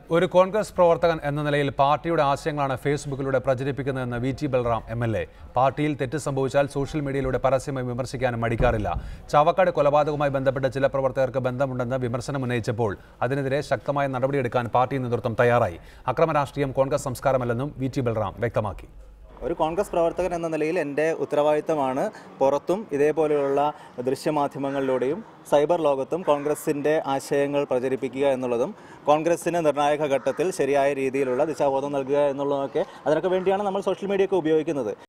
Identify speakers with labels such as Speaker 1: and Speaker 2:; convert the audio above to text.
Speaker 1: ഒരു കോൺഗ്രസ് പ്രവർത്തകൻ എന്ന നിലയിൽ പാർട്ടിയുടെ ആശയങ്ങളാണ് ഫേസ്ബുക്കിലൂടെ പ്രചരിപ്പിക്കുന്നതെന്ന് V T Balram M L A പാർട്ടിയിൽ തെറ്റ് സംഭവിച്ചാൽ സോഷ്യൽ മീഡിയയിലൂടെ പരസ്യമായി വിമർശിക്കാനും മടിക്കാറില്ല ചാവക്കാട് കൊലപാതകവുമായി ബന്ധപ്പെട്ട ചില പ്രവർത്തകർക്ക് ബന്ധമുണ്ടെന്ന് വിമർശനം ഉന്നയിച്ചപ്പോൾ അതിനെതിരെ ശക്തമായ നടപടിയെടുക്കാൻ പാർട്ടി നേതൃത്വം തയ്യാറായി അക്രമ രാഷ്ട്രീയം കോൺഗ്രസ് സംസ്കാരമല്ലെന്നും വി ടി ബൽറാം വ്യക്തമാക്കി
Speaker 2: ഒരു കോൺഗ്രസ് പ്രവർത്തകൻ എന്ന നിലയിൽ എൻ്റെ ഉത്തരവാദിത്തമാണ് പുറത്തും ഇതേപോലെയുള്ള ദൃശ്യമാധ്യമങ്ങളിലൂടെയും സൈബർ ലോകത്തും കോൺഗ്രസിൻ്റെ ആശയങ്ങൾ പ്രചരിപ്പിക്കുക എന്നുള്ളതും കോൺഗ്രസിന് നിർണായക ഘട്ടത്തിൽ ശരിയായ രീതിയിലുള്ള ദിശാബോധം നൽകുക എന്നുള്ളതൊക്കെ അതിനൊക്കെ വേണ്ടിയാണ് നമ്മൾ സോഷ്യൽ മീഡിയ ഒക്കെ ഉപയോഗിക്കുന്നത്